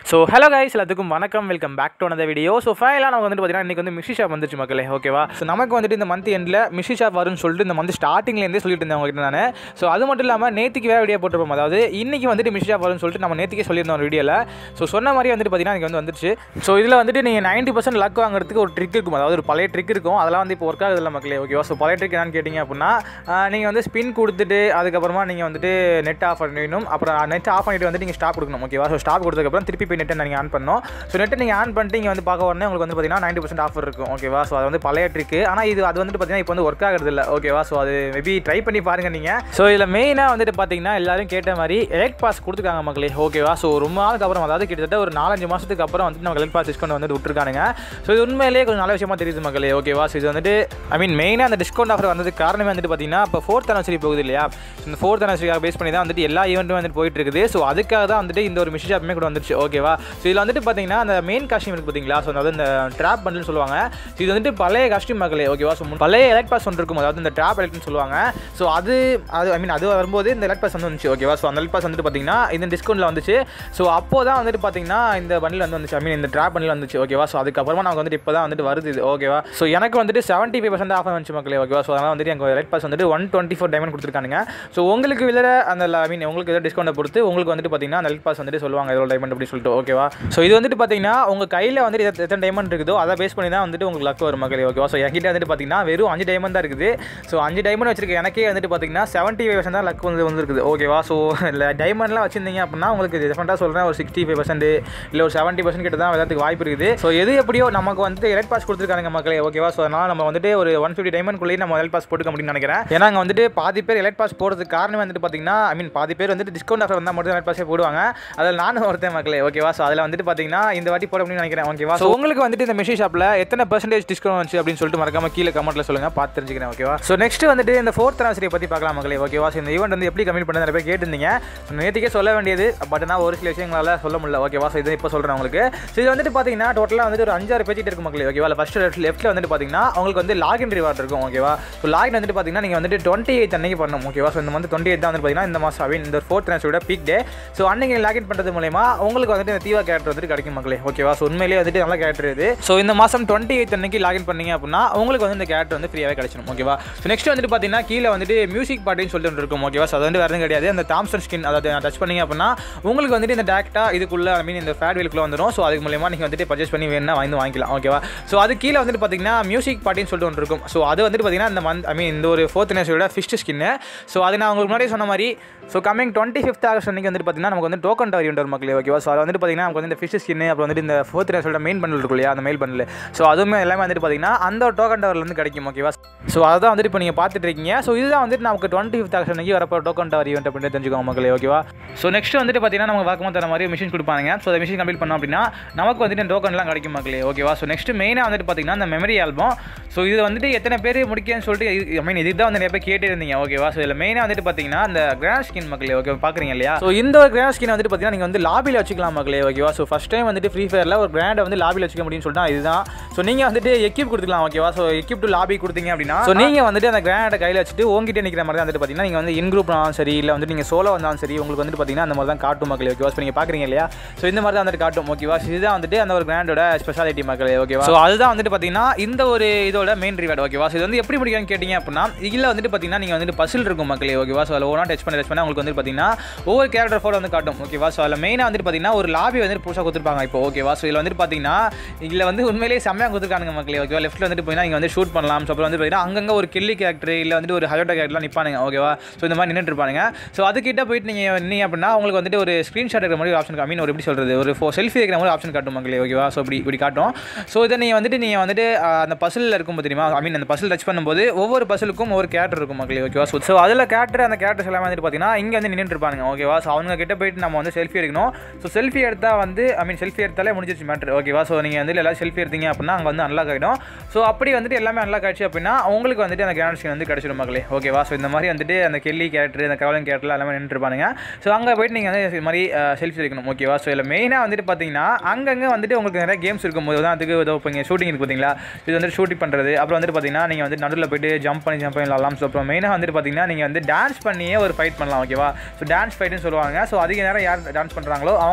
so hello guys எல்லாத்துக்கும் வணக்கம் welcome back to அந்த வீடியோ ஸோ ஃபைனலாக நமக்கு வந்துட்டு பார்த்தீங்கன்னா இன்றைக்கி வந்து மிஷி ஷாப் வந்துச்சு மக்களே ஓகேவா ஸோ நமக்கு வந்துட்டு இந்த மந்த் எண்டில் மிஷி ஷாப் வரும்னு சொல்லிட்டு இந்த மந்த் ஸ்டார்டிங்லேருந்தே சொல்லிட்டு இருந்தேன் உங்ககிட்ட நான் ஸோ அது மட்டும் இல்லாமல் நேற்றுக்கு வேறு வீடியோ போட்டிருப்போம் அதாவது இன்றைக்கி வந்துட்டு மிஷி ஷாப் வரும்னு சொல்லிட்டு நம்ம நேற்றுக்கே சொல்லியிருந்தோம் ஒரு வீடியோவில் ஸோ சொன்ன மாதிரி வந்துட்டு பார்த்தீங்கன்னா இன்றைக்கி வந்து வந்துருச்சு ஸோ இதில் வந்துட்டு நீங்கள் நைன்ட்டி பர்சன்ட் லக் வாங்குறதுக்கு ஒரு ட்ரிக் இருக்கும் அதாவது ஒரு பழைய ட்ரிக் இருக்கும் அதெல்லாம் வந்து இப்போ ஒர்க் ஆகுதில்ல மக்களே ஓகேவா ஸோ பழைய ட்ரிக் என்னன்னு கேட்டிங்க அப்படின்னா நீங்கள் வந்து ஸ்பின் கொடுத்துட்டு அதுக்கப்புறமா நீங்கள் வந்துட்டு நெட் ஆஃப் பண்ணிடணும் அப்புறம் நெட் ஆஃப் பண்ணிட்டு வந்து நீங்கள் ஸ்டாப் கொடுக்கணும் ஓகேவா ஸோ ஸ்டாப் கொடுத்ததுக்கப்புறம் திருப்பி போய் நெட்டை நீங்கள் ஆன் பண்ணணும் ஸோ நெட்டை நீங்கள் ஆன் பண்ணிட்டு இங்கே வந்து பார்க்க உடனே உங்களுக்கு வந்து பார்த்தீங்கன்னா நைன்ட்டி பர்சன்ட் ஆஃபர் இருக்கும் ஓகேவா ஸோ அது வந்து பழைய ட்ரிக்கு ஆனால் இது அது வந்துட்டு பார்த்தீங்கன்னா இப்போ வந்து ஒர்க் ஆகிறது இல்லை ஓகேவா ஸோ அது மேபி ட்ரை பண்ணி பாருங்கள் நீங்கள் ஸோ இதில் மெயினாக வந்துட்டு பார்த்தீங்கன்னா எல்லாரும் கேட்ட மாதிரி எலக்ட் பாஸ் கொடுத்துருக்காங்க மக்களே ஓகேவா ஸோ ரொம்ப நாளுக்கு அப்புறம் அதாவது கிட்டத்தட்ட ஒரு நாலஞ்சு மாதத்துக்கு அப்புறம் வந்துட்டு நம்ம எலக்ட் பாஸ் டிஸ்கவுண்ட் வந்து விட்டுருக்கானுங்க ஸோ இது உண்மையிலேயே கொஞ்சம் நல்ல விஷயமா தெரியுது மக்களே ஓகேவா ஸோ இது வந்துட்டு ஐ மீன் மெயினாக அந்த டிஸ்கவுண்ட் ஆஃபர் வந்ததுக்கு காரணமே வந்துட்டு பார்த்தீங்கன்னா இப்போ ஃபோர்த் அனவசரி போகுது இல்லையா இந்த ஃபோர்த் அனவசரியாக பேஸ் பண்ணி தான் வந்துட்டு எல்லா ஈவெண்ட்டும் வந்துட்டு போயிட்டு இருக்குது ஸோ அதுக்காக தான் வந்துட்டு இந்த ஒரு மிஷி ஷாப்புமே கூட வந்துச்சு ஓகேவா ஸோ இதில் வந்துட்டு பார்த்தீங்கன்னா அந்த மெயின் காஸ்டியூம் இருக்குது பார்த்தீங்களா ஸோ அதாவது இந்த ட்ராப் பண்டில் சொல்லுவாங்க ஸோ இது வந்துட்டு பழைய காஸ்டியூம் மக்களே ஓகேவா ஸோ பழைய எலக்ட் பாஸ் ஒன்று இருக்கும் அதாவது இந்த ட்ராப் எலக்ட்னு சொல்லுவாங்க ஸோ அது அது ஐ மீன் அது வரும்போது இந்த எலக்ட் பாஸ் வந்து வந்துச்சு ஓகேவா ஸோ அந்த எலக்ட் பாஸ் வந்துட்டு பார்த்தீங்கன்னா இந்த டிஸ்கவுண்ட்டில் வந்துச்சு ஸோ அப்போ தான் வந்துட்டு பார்த்தீங்கன்னா இந்த பண்டில் வந்து வந்துச்சு ஐ மீன் இந்த ட்ராப் பண்டில் வந்துச்சு ஓகேவா ஸோ அதுக்கப்புறமா நமக்கு வந்துட்டு இப்போ தான் வந்துட்டு வருது இது ஓகேவா ஸோ எனக்கு வந்துட்டு செவன்ட்டி ஃபைவ் பர்சன்ட் ஆஃபர் வந்துச்சு மக்களே ஓகேவா ஸோ அதனால் வந்துட்டு எங்கள் எலக்ட் பாஸ் வந்துட்டு ஒன் டுவெண்ட்டி ஃபோர் டைமண்ட் கொடுத்துருக்கானுங்க ஸோ உங்களுக்கு இதில் அந்த ஐ மீன் உங்களுக்கு எதாவது டிஸ்கவுண்ட்டை பொறுத்து உங்களுக்கு வந்துட்டு பார்த்தீங்கன்னா அந்த எலக்ட் பாஸ் வந்துட்டு சொல்லுவாங்க எவ்வளோ டைமண்ட் அப்படி சொல்லிட்டு ஓகேவா ஸோ இது வந்துட்டு பார்த்தீங்கன்னா உங்கள் கையில் வந்துட்டு எத்த- எத்தனை டைமண்ட் இருக்குதோ அதை பேஸ் பண்ணி தான் வந்துட்டு உங்களுக்கு லக் வரும் மக்களே ஓகேவா ஸோ என்கிட்ட வந்துட்டு பார்த்தீங்கன்னா வெறும் அஞ்சு டைமண்ட் தான் இருக்குது ஸோ அஞ்சு டைமண்ட் வச்சிருக்க எனக்கே வந்துட்டு பார்த்தீங்கன்னா செவன்ட்டி ஃபைவ் பர்சன்ட் தான் லக் வந்து வந்துருக்குது ஓகேவா ஸோ இல்லை டைமண்ட்லாம் வச்சிருந்தீங்க அப்படின்னா உங்களுக்கு டெஃபரெண்டாக சொல்கிறேன் ஒரு சிக்ஸ்டி ஃபைவ் பர்சன்ட் இல்லை ஒரு செவன்ட்டி பர்சன்ட் கிட்ட தான் விளையாட்டுக்கு வாய்ப்பு இருக்குது ஸோ எது எப்படியோ நமக்கு வந்துட்டு எலக்ட் பாஸ் கொடுத்துருக்காங்க மக்களே ஓகேவா ஸோ அதனால் நம்ம வந்துட்டு ஒரு ஒன் ஃபிஃப்டி டைமண்ட்குள்ளேயே நம்ம எலக்ட் பாஸ் போட்டுக்க முடியும்னு நினைக்கிறேன் ஏன்னா அங்கே வந்துட்டு பாதி பேர் எலக்ட் பாஸ் போடுறதுக்கு காரணம் வந்துட்டு பார்த்தீங்கன்னா ஐ மீன் பாதி பேர் வந்துட்டு டிஸ்கவுண்ட் ஆஃபர் வந்தால் மட்டும் எலக்ட் பாஸே போடுவாங்க அதில் நானும் ஒருத்தன் மக்களே ஓகேவா ஸோ அதில் வந்துட்டு பார்த்தீங்கன்னா இந்த வாட்டி போட முடியும்னு நினைக்கிறேன் ஓகேவா ஸோ உங்களுக்கு வந்துட்டு இந்த மெஷின் ஷாப்பில் எத்தனை பர்சன்டேஜ் டிஸ்கவுண்ட் வந்துச்சு அப்படின்னு சொல்லிட்டு மறக்காம கீழே கமெண்ட்டில் சொல்லுங்கள் பார்த்து தெரிஞ்சுக்கிறேன் ஓகேவா ஸோ நெக்ஸ்ட் வந்துட்டு இந்த ஃபோர்த் ஆசிரியை பற்றி பார்க்கலாம் மக்களே ஓகேவா ஸோ இந்த ஈவெண்ட் வந்து எப்படி கம்மிட் பண்ண நிறைய பேர் கேட்டிருந்தீங்க ஸோ நேற்றுக்கே சொல்ல வேண்டியது பட் ஆனால் ஒரு சில விஷயங்களால சொல்ல முடியல ஓகேவா ஸோ இது இப்போ சொல்கிறேன் உங்களுக்கு ஸோ இது வந்துட்டு பார்த்தீங்கன்னா டோட்டலாக வந்துட்டு ஒரு அஞ்சாறு பேஜிட்டு இருக்கும் மக்களே ஓகேவா ஃபஸ்ட் லெஃப்ட்டில் வந்துட்டு பார்த்தீங்கன்னா உங்களுக்கு வந்து லாகின் ரிவார்ட் இருக்கும் ஓகேவா ஸோ லாகின் வந்துட்டு பார்த்தீங்கன்னா நீங்கள் வந்துட்டு டுவெண்ட்டி எயிட் அன்னைக்கு பண்ணணும் ஓகேவா ஸோ இந்த வந்து டுவெண்ட்டி எயிட் தான் வந்து பார்த்தீங்கன்னா இந்த மாதம் ஐ இந்த ஃபோர்த் நேஷோட பீக் டே ஸோ அன்னைக்கு லாகின் பண்ணுறது மூலயமா உங்களுக்கு வந்துட்டு இந்த தீவா கேரக்டர் வந்துட்டு கிடைக்கும் மக்களே ஓகேவா ஸோ உண்மையிலேயே வந்துட்டு நல்ல கேரக்டர் இது ஸோ இந்த மாதம் டுவெண்ட்டி எயிட் அன்னைக்கு லாகின் பண்ணீங்க அப்படின்னா உங்களுக்கு வந்து இந்த கேரக்டர் வந்து ஃப்ரீயாகவே கிடைச்சிடும் ஓகேவா ஸோ நெக்ஸ்ட் வந்துட்டு பார்த்தீங்கன்னா கீழே வந்துட்டு மியூசிக் பாட்டின்னு சொல்லிட்டு ஒன்று இருக்கும் ஓகேவா ஸோ அது வந்து வேறு எதுவும் கிடையாது அந்த தாம்சன் ஸ்கின் அதாவது டச் பண்ணீங்க அப்படின்னா உங்களுக்கு வந்துட்டு இந்த டேரக்டாக இதுக்குள்ள ஐ மீன் இந்த ஃபேட் வீலுக்குள்ள வந்துடும் ஸோ அதுக்கு மூலயமா நீங்கள் வந்துட்டு பர்ச்சேஸ் பண்ணி வேணும்னா வாங்கி வாங்கிக்கலாம் ஓகேவா ஸோ அது கீழே வந்துட்டு பார்த்தீங்கன்னா மியூசிக் பாட்டின்னு சொல்லிட்டு ஒன்று இருக்கும் ஸோ அது வந்துட்டு பார்த்தீங்கன்னா இந்த மந்த் ஐ மீன் இந்த ஒரு ஃபோர்த் நேஷோட ஃபிஸ்ட் ஸ்கின்னு ஸோ அது நான் உங்களுக்கு முன்னாடியே சொன்ன மாதிரி so coming twenty fifth August அன்றைக்கி வந்துட்டு பார்த்தீங்கன்னா நமக்கு வந்து டோக்கன் டவர் வரும் மக்களே ஓகேவா ஸோ அது வந்துட்டு பார்த்தீங்கன்னா நமக்கு வந்து இந்த ஃபிஷ் ஸ்கின் அப்புறம் வந்துட்டு இந்த ஃபோர்த் நேஷோட மெயின் பண்டில் இருக்கும் இல்லையா அந்த மெயில் பண்டில் ஸோ அதுவுமே எல்லாமே வந்துட்டு பார்த்தீங்கன்னா அந்த டோக்கன் டவர்லேருந்து கிடைக்கும் ஓகேவா ஸோ அதுதான் வந்துட்டு இப்போ நீங்கள் பார்த்துட்டு இருக்கீங்க ஸோ இதுதான் வந்துட்டு நமக்கு டுவெண்ட்டி ஃபிஃப்த் ஆகஸ்ட் அன்றைக்கி வரப்போ டோக்கன் டவர் ஈவெண்ட் அப்படின்னு தெரிஞ்சுக்கோங்க மக்களே ஓகேவா ஸோ நெக்ஸ்ட் வந்துட்டு பார்த்தீங்கன்னா நமக்கு பார்க்கும்போது தர மாதிரி மிஷின் கொடுப்பாங்க ஸோ அந்த மிஷின் கம்ப்ளீட் பண்ணோம் அப்படின்னா நமக்கு வந்துட்டு டோக்கன்லாம் கிடைக்கும் மக்களே ஓகேவா ஸோ நெக்ஸ்ட் மெயினாக வந்துட்டு பார்த்தீங்கன்னா அந்த மெமரி ஆல்பம் ஸோ இது வந்துட்டு எத்தனை பேர் முடிக்கன்னு சொல்லிட்டு ஐ மீன் இதுக்கு தான் வந்து நிறைய பேர் கேட்டே இருந்தீங்க ஓகேவா ஸோ இதில் மெயினாக வந்துட்டு பார்த்தீங்கன்னா அந்த கிராண்ட் ஸ்கின் மக்களே ஓகே பார்க்குறீங்க இல்லையா ஸோ இந்த ஒரு கிராண்ட் ஸ்கின் வந்துட்டு பார்த்தீங்கன்னா நீங்கள் வந்து லாபியில் வச்சுக்கலாம் மக்களே ஓகேவா ஸோ ஃபஸ்ட் டைம் வந்துட்டு ஃப்ரீ ஃபயரில் ஒரு கிராண்டை வந்து லாபியில் வச்சுக்க முடியும்னு சொல்லிட்டு இதுதான் ஸோ நீங்கள் வந்துட்டு எக்யூப் கொடுத்துக்கலாம் ஓகேவா ஸோ எக்யூப் டு லாபி கொடுத்தீங்க அப்படின்னா ஸோ நீங்கள் வந்துட்டு அந்த கிராண்டை கையில் வச்சுட்டு உங்ககிட்ட நிற்கிற மாதிரி தான் வந்துட்டு பார்த்தீங்கன்னா நீங்கள் வந்து இன் குரூப் வந்தாலும் சரி இல்லை வந்துட்டு நீங்கள் சோலோ வந்தாலும் சரி உங்களுக்கு வந்துட்டு பார்த்தீங்கன்னா அந்த மாதிரி தான் காட்டும் மக்களே ஓகேவா ஸோ நீங்கள் பார்க்குறீங்க இல்லையா ஸோ இந்த மாதிரி தான் வந்துட்டு காட்டும் ஓகேவா ஸோ இதுதான் வந்துட்டு அந்த ஒரு கிராண்டோட ஸ்பெஷாலிட்டி மக்களே ஓகேவா ஸோ அதுதான் வந்துட்டு பார்த்தீங்கன்னா இந்த ஒரு இதோட மெயின் ரிவார்டு ஓகேவா ஸோ இது வந்து எப்படி முடியும்னு கேட்டிங்க அப்படின்னா இதில் வந்துட்டு பார்த்தீங்கன்னா நீங்கள் வந்துட்டு பசில் இருக்கும் மக்களே ஓகேவா ஸோ அதில் ஒவ்வொன்றா டச் பண்ணி டச் பண்ணி உங்களுக்கு வந்து பார்த்தீங்கன்னா ஒவ்வொரு கேரக்டர் ஃபோட்டோ வந்து காட்டும் ஓகேவா ஸோ அதில் மெயினாக வந்துட்டு பார்த்தீங்கன்னா ஒரு லாபி வந்துட்டு புதுசாக கொடுத்துருப்பாங்க இப்போ ஓகேவா ஸோ இதில் வந்துட்டு பார்த்தீங்கன்னா இதில் வந்து உண்மையிலேயே செம்மையாக கொடுத்துருக்காங்க மக்களே ஓகேவா லெஃப்ட்டில் வந்துட்டு போயின்னா நீங்கள் வந்து ஷூட் பண்ணலாம் ஸோ அப்புறம் வந்து பார்த்தீங்கன்னா அங்கங்கே ஒரு கில்லி கேரக்டர் இல்லை வந்துட்டு ஒரு ஹயோட்டா கேரக்டர்லாம் நிற்பானுங்க ஓகேவா ஸோ இந்த மாதிரி நின்றுட்டு இருப்பாங்க ஸோ அதுக்கிட்ட போயிட்டு நீங்கள் நின்னீங்க அப்படின்னா உங்களுக்கு வந்துட்டு ஒரு ஸ்க்ரீன்ஷாட் எடுக்கிற மாதிரி ஆப்ஷன் ஐ மீன் ஒரு எப்படி சொல்கிறது ஒரு ஃபோ செல்ஃபி எடுக்கிற மாதிரி ஆப்ஷன் காட்டும் மக்களே ஓகேவா ஸோ இப்படி இப்படி காட்டும் ஸோ இதை நீங்கள் வந்துட்டு நீங்கள் வந்துட்டு ஆஹ், அந்த பசிலில் இருக்கும் தெரியுமா ஐ மீன் அந்த பசில் டச் பண்ணும்போது ஒவ்வொரு பசிலுக்கும் ஒவ்வொரு கேரக்டர் இருக்கும் மக்களே ஓகேவா ஸோ ஸோ அதில் கேரக்டர் அந்த கேரக்டர்ஸ் எல்லாமே வந்துட்டு பார்த்தீங்கன்னா இங்கே வந்து நின்றுட்டு இருப்பாங்க ஓகேவா ஸோ அவங்க கிட்ட போயிட்டு நம்ம வந்து செல்ஃபி எடுக்கணும் ஸோ செல்ஃபி எடுத்தால் வந்து ஐ மீன் செல்ஃபி எடுத்தாலே முடிஞ்சிருச்சு மேட்ரு ஓகேவா ஸோ நீங்கள் வந்து எல்லாரும் செல்ஃபி எடுத்தீங்க அப்படின்னா அங்கே வந்து அன்லாக் ஆகிடும் ஸோ அப்படி வந்துட்டு எல்லாமே அன்லாக் ஆயிடுச்சு அப்படின்னா உங்களுக்கு வந்துட்டு அந்த கேரக்டர் ஸ்கின் வந்து கிடச்சிடும் மக்களே ஓகேவா ஸோ இந்த மாதிரி வந்துட்டு அந்த கெல்லி கேரக்டர் அந்த கவலன் கேரக்டர் எல்லாமே நின்றுட்டு இருப்பாங்க ஸோ அங்கே போயிட்டு நீங்கள் வந்து இது மாதிரி செல்ஃபி எடுக்கணும் ஓகேவா ஸோ இதில் மெயினாக வந்துட்டு பார்த்தீங்கன்னா அங்கங்கே வந்துட்டு உங்களுக்கு நிறைய கேம்ஸ் இருக்கும் போது தான் அதுக்கு ஏதோ இப்போ இங்கே ஷூட்டிங் இருக்கு பார்த்தீங்களா இது வந்து ஷூட்டிங் பண்ணுறது அப்புறம் வந்துட்டு பார்த்தீங்கன்னா நீங்கள் வந்து நடுவில் போயிட்டு ஜம்ப் பண்ணி ஜம்ப் பண்ணி விளாடலாம் ஸோ அப்புறம் மெயினாக வந்துட்டு பார்த்தீங்கன்னா நீங்கள் வந்து டான்ஸ் பண்ணியே ஒரு ஃபைட் பண்ணலாம் ஓகேவா ஸோ டான்ஸ் ஃபைட்னு சொல்லுவாங்க ஸோ அதிக நேரம் யார் டான்ஸ் பண்ணுறாங்களோ அவங்க வந்துட்டு பார்த்தீங்கன்னா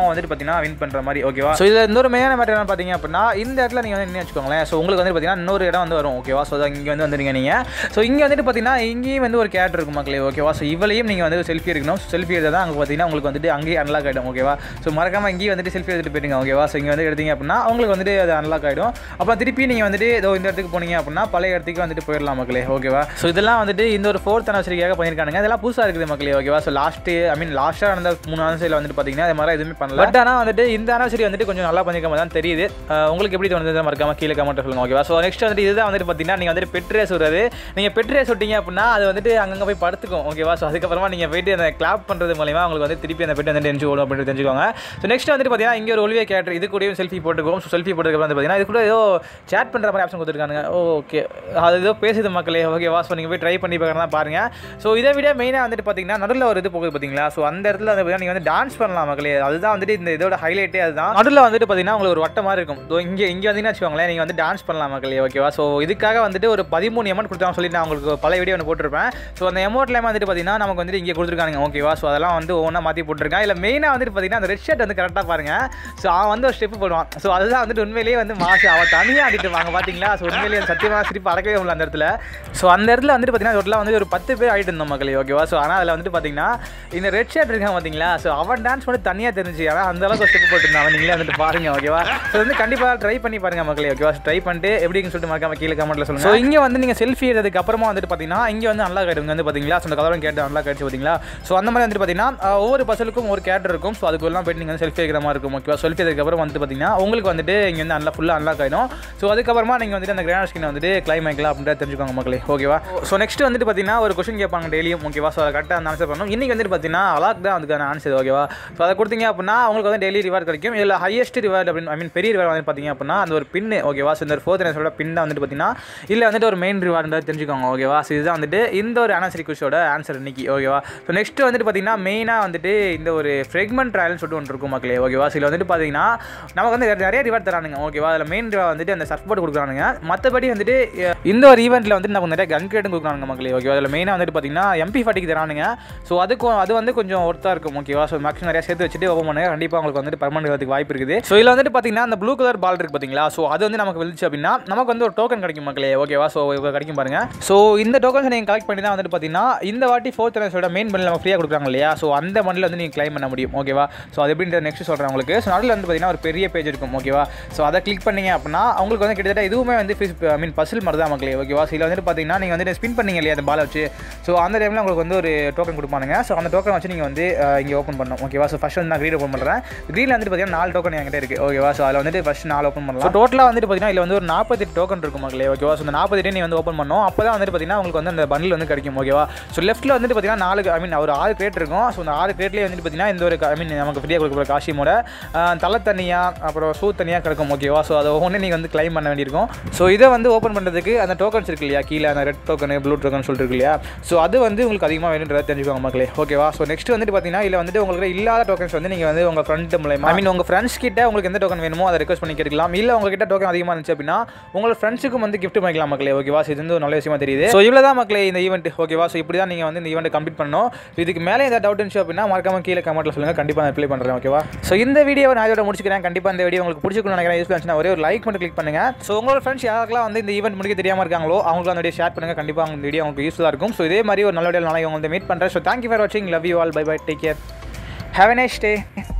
பார்த்தீங்கன்னா வின் பண்ணுற மாதிரி ஓகேவா ஸோ இதில் இன்னொரு மெயினான மேட்டர் என்ன பார்த்தீங்க அப்படின்னா இந்த இடத்துல நீங்கள் வந்து என்ன வச்சுக்கோங்களேன் ஸோ உங்களுக்கு வந்து பார்த்தீங்கன்னா இன்னொரு இடம் வந்து வரும் ஓகேவா ஸோ இங்கே வந்து வந்துருங்க நீங்கள் ஸோ இங்கே வந்துட்டு பார்த்தீங்கன்னா இங்கேயும் வந்து ஒரு கேரக்டர் இருக்கும் மக்களே ஓகேவா ஸோ இவளையும் நீங்கள் வந்து செல்ஃபி எடுக்கணும் செல்ஃபி எடுத்தால் தான் அங்கே பார்த்தீங்கன்னா உங்களுக்கு வந்துட்டு அங்கேயே அன்லாக் ஆகிடும் ஓகேவா ஸோ மறக்காம இங்கேயும் வந்துட்டு செல்ஃபி எடுத்துட்டு போயிடுங்க ஓகேவா ஸோ இங்கே வந்து எடுத்தீங்க அப்படின்னா உங்களுக்கு வந்துட்டு அது அன்லாக் ஆகிடும் அப்புறம் திருப்பி நீங்கள் வந்துட்டு ஏதோ இந்த இடத்துக்கு போனீங்க அப்படின்னா பழைய இடத்துக்கு வந்துட்டு போயிடலாம் மக்களே ஓகேவா ஸோ இதெல்லாம் வந்துட்டு இந்த ஒரு ஃபோர்த் அனிவர்சரிக்காக பண்ணியிருக்காங்க இதெல்லாம் புதுசாக இருக்குது மக்களே ஓகேவா ஸோ லாஸ்ட்டு ஐ மீன் லாஸ்ட்டாக நடந்த மூணு அனிவர்சரியில் வந்துட்டு பார்த்தீங்கன்னா அது மாதிரி எதுவுமே பண்ணல பட் ஆனால் வந்துட்டு இந்த அனிவர்சரி வந்துட்டு கொஞ்சம் நல்லா பண்ணிருக்க மாதிரி தான் தெரியுது அஹ் உங்களுக்கு எப்படி தோணுது மறக்காம கீழே கமெண்ட் சொல்லுங்க ஓகேவா ஸோ நெக்ஸ்ட் வந்துட்டு இதுதான் வந்துட்டு பார்த்தீங்கன்னா நீங்கள் வந்துட்டு பெட்ரே சொல்றது நீங்கள் பெட்ரே சுட்டீங்க அப்படின்னா அது வந்துட்டு அங்கங்கே போய் படுத்துக்கும் ஓகேவா ஸோ அதுக்கப்புறமா நீங்கள் போயிட்டு அந்த கிளாப் பண்ணுறது மூலயமா உங்களுக்கு வந்து திருப்பி அந்த பெட் வந்து எரிஞ்சு ஓடும் அப்படின்னு தெரிஞ்சுக்கோங்க ஸோ நெக்ஸ்ட் வந்துட்டு பார்த்தீங்கன்னா இங்கே ஒரு ஒலிவே கேரக்டர் இது கூடயும் செல்ஃபி போட்டுக்கோம் ஸோ செல்ஃபி போட்டுக்கு வந்து பார்த்தீங்கன்னா இது கூட ஏதோ சேட் பண்ணுற மாதிரி ஆப்ஷன் கொடுத்துருக்காங்க ஓகே அது ஏதோ பேசுது மக்களே ஓகேவா ஸோ நீங்கள் போய் ட்ரை பண்ணி பார்க்கறதா பாருங்க ஸோ இதை விட மெயினாக வந்துட்டு பார்த்தீங்கன்னா நடுவில் ஒரு இது போகுது பார்த்தீங்களா ஸோ அந்த இடத்துல வந்து பார்த்தீங்கன்னா நீங்கள் வந்து டான்ஸ் பண்ணலாம் மக்களே அதுதான் வந்துட்டு இந்த இதோட ஹைலைட்டே அதுதான் நடுவில் வந்துட்டு பார்த்தீங்கன்னா உங்களுக்கு ஒரு வட்டம் மாதிரி இருக்கும் ஸோ இங்கே இங்கே வந்தீங்கன்னா வச்சுக்கோங்களேன் நீங்கள் வந்து டான்ஸ் பண்ணலாம் மக்களே ஓகேவா ஸோ இதுக்காக வந்துட்டு ஒரு பதிமூணு எமௌண்ட் கொடுத்தாங்க சொல்லி நான் உங்களுக்கு பல வீடியோ ஒன்று போட்டிருப்பேன் ஸோ அந்த எமௌண்ட்லேயே வந்துட்டு பார்த்தீங்கன்னா நமக்கு வந்துட்டு இங்கே கொடுத்துருக்காங்க ஓகேவா ஸோ அதெல்லாம் வந்து ஒவ்வொன்றா மாற்றி போட்டிருக்கேன் இல்லை மெயினாக வந்துட்டு பார்த்தீங்கன்னா அந்த ரெட் ஷர்ட் வந்து கரெக்டாக பாருங்க ஸோ அவன் வந்து ஒரு ஸ்டெப் போடுவான் ஸோ அதுதான் வந்துட்டு உண்மையிலேயே வந்து மாசு அவன் தனியாக ஆடிட்டு வாங்க பார்த்தீங்களா ஸோ உண்மையிலேயே அந்த சத்தியமாக சிரிப்பு அடக்கவே முடியல அந்த இடத்துல ஸோ அந்த இடத்துல வந்துட்டு பார்த்தீங்கன்னா டோட்டலாக வந்து ஒரு பத்து பேர் ஆடிட்டு இருந்தோம் மக்களே ஓகேவா ஸோ ஆனால் அதில் வந்துட்டு பார்த்தீங்கன்னா இந்த ரெட் ஷர்ட் இருக்கான் பார்த்தீங்களா ஸோ அவன் டான்ஸ் பண்ணி தனியாக தெரிஞ்சு ஆனால் அந்த அளவுக்கு ஸ்டெப் போட்டுருந்தான் நீங்களே வந்துட்டு பாருங்க ஓகேவா ஸோ வந்து கண்டிப்பாக ட்ரை பண்ணி பாருங்க மக்களே ஓகேவா ட்ரை பண்ணிட்டு எப்படின்னு சொல்லிட்டு மறக்காம கீழே கமெண்ட்ல சொல்லுங்க ஸோ இங்கே வந்து நீங்கள் செல்ஃபி எடுத்ததுக்கு அப்புறமா வந்துட்டு பார்த்தீங்கன்னா இங்கே வந்து நல்லா ஆகிடுங்க வந்து பார்த்தீங்களா ஸோ அந்த கலரும் கேட்டு நல்லா ஆகிடுச்சு பார்த்தீங்களா ஸோ அந்த மாதிரி வந்துட்டு பார்த்தீங்கன்னா அஹ், ஒவ்வொரு பசலுக்கும் ஒரு கேரக்டர் இருக்கும் ஸோ அதுக்குள்ளலாம் போயிட்டு நீங்கள் வந்து செல்ஃபி எடுக்கிற மாதிரி இருக்கும் ஓகேவா செல்ஃபி எடுத்ததுக்கப்புறம் வந்து பார்த்தீங்கன்னா உங்களுக்கு வந்துட்டு இங்கே வந்து நல்லா ஃபுல்லாக அன்லாக் ஆகிடும் ஸோ அதுக்கப்புறமா நீங்கள் வந்துட்டு அந்த கிராண்ட் ஸ்கின் வந்துட்டு கிளைம் ஆகிக்கலாம் அப்படின்றத தெரிஞ்சுக்கோங்க மக்களே ஓகேவா ஸோ நெக்ஸ்ட் வந்துட்டு பார்த்தீங்கன்னா ஒரு கொஸ்டின் கேட்பாங்க டெய்லியும் ஓகேவா ஸோ அதை கரெக்டாக அந்த ஆன்சர் பண்ணணும் இன்றைக்கி வந்துட்டு பார்த்தீங்கன்னா அலாக் தான் அதுக்கான ஆன்சர் ஓகேவா ஸோ அதை கொடுத்தீங்க அப்படின்னா உங்களுக்கு வந்து டெய்லி ரிவார்ட் கிடைக்கும் இதில் ஹையஸ்ட் ரிவார்ட் அப்படின்னு ஐ மீன் பெரிய ரிவார்ட் வந்து பார்த்தீங்க அப்படின்னா அந்த ஒரு பின்னு ஓகேவா ஸோ இந்த ஃபோர்த் நேசோட பின் தான் வந்துட்டு பார்த்தீங்கன்னா இல்லை வந்துட்டு ஒரு மெயின் ரிவார்டு தெரிஞ்சுக்கோங்க ஓகேவா ஸோ இதுதான் வந்துட்டு இந்த ஒரு ஆன்சரி குஷோட ஆன்சர் இன்னைக்கு ஓகேவா ஸோ நெக்ஸ்ட் வந்துட்டு பார்த்தீங்கன்னா மெயினாக வந்துட்டு இந்த ஒரு ஃப்ரெக்மெண்ட் ட்ரையல்னு சொல்லிட்டு ஒன்று இருக்கும் மக்களே ஓகேவா ஸோ இதில் வந்துட்டு பார்த்தீங்கன்னா நமக்கு வந்து நிறைய ரிவார்ட் தரானுங்க ஓகேவா அதில் மெயின் ரிவார்ட் வந்துட்டு அந்த சர்ஃப் போர்டு கொடுக்குறானுங்க மற்றபடி வந்துட்டு அஹ், இந்த ஒரு ஈவெண்ட்டில் வந்துட்டு நமக்கு நிறைய கன் கிரேட்டும் கொடுக்குறாங்க மக்களே ஓகேவா அதில் மெயினாக வந்துட்டு பார்த்தீங்கன்னா எம்பி ஃபார்ட்டிக்கு தரானுங்க ஸோ அதுக்கும் அது வந்து கொஞ்சம் ஒர்த்தாக இருக்கும் ஓகேவா ஸோ மேக்ஸிமம் நிறைய சேர்த்து வச்சுட்டு ஓப்பன் பண்ணுங்க கண்டிப்பாக உங்களுக்கு வந்துட்டு பர்மனெண்ட் வரதுக்கு வாய்ப்பு இருக்குது ஸோ இதில் வந்துட்டு பார்த்தீங்கன்னா அந்த ப்ளூ கலர் பால் இருக்கு பார்த்தீங்களா ஸோ அது வந்து நமக்கு விழுச்சு அப்படின்னா நமக்கு வந்து ஒரு டோக்கன் கிடைக்கும் மக்களே ஓகேவா ஸோ இப்போ கிடைக்கும் பாருங்க ஸோ இந்த டோக்கன்ஸ் நீங்கள் கலெக்ட் பண்ணி தான் வந்துட்டு பார்த்தீங்கன்னா இந்த வாட்டி ஃபோர்த் ரன்ஸோட மெயின் பண்டில் நம்ம ஃப்ரீயாக கொடுக்குறாங்க இல்லையா ஸோ அந்த பண்டில் வந்து நீங்கள் கிளைம் பண்ண முடியும் ஓகேவா ஸோ அது எப்படின்ற நெக்ஸ்ட் சொல்கிறேன் உங்களுக்கு ஸோ நடுவில் வந்து பார்த்தீங்கன்னா ஒரு பெரிய பேஜ் இருக்கும் ஓகேவா ஸோ அதை கிளிக் பண்ணீங்க அப்படின்னா உங்களுக்கு வந்து கிட்டத்தட்ட இதுவுமே வந்து ஐ மீன் பசில் மாதிரி தான் மக்களே ஓகேவா ஸோ இதில் வந்துட்டு பார்த்தீங்கன்னா நீங்கள் வந்துட்டு ஸ்பின் பண்ணீங்க இல்லையா அந்த பாலை வச்சு ஸோ அந்த டைமில் உங்களுக்கு வந்து ஒரு டோக்கன் கொடுப்பானுங்க ஸோ அந்த டோக்கன் வச்சு நீங்கள் வந்து அஹ், இங்கே ஓப்பன் பண்ணணும் ஓகேவா ஸோ ஃபஸ்ட் வந்து நான் க்ரீன் ஓப்பன் பண்ணுறேன் க்ரீனில் வந்துட்டு பார்த்தீங்கன்னா நாலு டோக்கன் என்கிட்ட இருக்குது ஓகேவா ஸோ அதில் வந்துட்டு ஃபஸ்ட் நாலு ஓப்பன் பண்ணலாம் ஸோ டோட்டலாக வந்துட்டு பார்த்தீங்கன்னா இதில் வந்து ஒரு நாற்பத்தெட்டு டோக்கன் இருக்கும் மக்களே ஓகேவா ஸோ இந்த நாற்பத்தெட்டு நீ வந்து ஓப்பன் பண்ணோம் அப்போ தான் வந்துட்டு பார்த்தீங்கன்னா உங்களுக்கு வந்து அந்த பண்டில் வந்து கிடைக்கும் ஓகேவா ஸோ லெஃப்ட்டில் வந்துட்டு பார்த்தீங்கன்னா நாலு ஐ மீன் ஒரு ஆறு கிரேட் இருக்கும் ஸோ அந்த ஆறு கிரேட்லேயே வந்துட்டு பார்த்தீங்கன்னா இந்த ஒரு ஐ மீன் நமக்கு ஃப்ரீயாக கொடுக்குற காஷியமோட அஹ், தலை தனியாக அப்புறம் ஷூ தனியாக கிடக்கும் ஓகேவா ஸோ அதை ஒவ்வொன்று நீங்கள் வந்து கிளைம் பண்ண வேண்டியிருக்கும் ஸோ இதை வந்து ஓப்பன் பண்ணுறதுக்கு அந்த டோக்கன்ஸ் இருக்கு இல்லையா கீழே அந்த ரெட் டோக்கன் ப்ளூ டோக்கன் சொல்லிட்டு இருக்கு இல்லையா ஸோ அது வந்து உங்களுக்கு அதிகமாக வேணுன்றதை தெரிஞ்சுக்கோங்க மக்களே ஓகேவா ஸோ நெக்ஸ்ட் வந்துட்டு பார்த்தீங்கன்னா இதில் வந்துட்டு உங்களுக்கு இல்லாத டோக்கன்ஸ் வந்து நீங்கள் வந்து உங்கள் ஃப்ரெண்ட் மூலயமா ஐ மீன் உங்கள் ஃப்ரெண்ட்ஸ் கிட்ட உங்களுக்கு எந்த டோக்கன் வேணுமோ அதை ரெக்வஸ்ட் பண்ணி கேட்கலாம் இல்லை உங்ககிட்ட டோக்கன் அதிகமாக இருந்துச்சு அப்படின்னா உங்களோட ஃப்ரெண்ட்ஸுக்கும் வந்து கிஃப்ட் பண்ணிக்கலாம் மக்களே ஓகேவா ஸோ இது வந்து ஒரு நல்ல விஷயமா தெரியுது ஸோ இவ்வளோ தான் மக்களே இந்த ஈவெண்ட் ஓகேவா ஸோ இப்படி தான் நீங்கள் வந்து இந்த ஈவெண்ட் கம்ப்ளீட் பண்ணணும் ஸோ இதுக்கு மேலே ஏதாவது டவுட் இருந்துச்சு அப்படின்னா மறக்காம கீழே கமெண்ட்டில் சொல்லுங்கள் கண்டிப்பாக நான் ரிப்ளை பண்ணுறேன் ஓகேவா ஸோ இந்த வீடியோ நான் இதோட முடிச்சுக்கிறேன் கண்டிப்பாக இந்த வீடியோ உங்களுக்கு பிடிச்சிக்கணும்னு நினைக்கிறேன் யூஸ் பண்ணுச்சுன்னா ஒரே ஒரு லைக் மட்டும் கிளிக் பண்ணுங்க ஸோ உங்களோட ஃப்ரெண்ட்ஸ் யாருக்கெல்லாம் வந்து இந்த ஈவெண்ட் முடிக்க தெரியாமல் இருக்காங்களோ அவங்களுக்கு அந்த வீடியோ ஷேர் பண்ணுங்க கண்டிப்பாக அவங்க வீடியோ உங்களுக்கு யூஸ்ஃபுல்லாக இருக்கும் ஸோ இதே மாதிரி ஒரு நல்ல வீடியோ நாளைக்கு உங்களுக்கு மீட் பண்ணுறேன் ஸோ தேங்க்யூ ஃபார் வாட்சிங் love you all bye bye take care have a nice day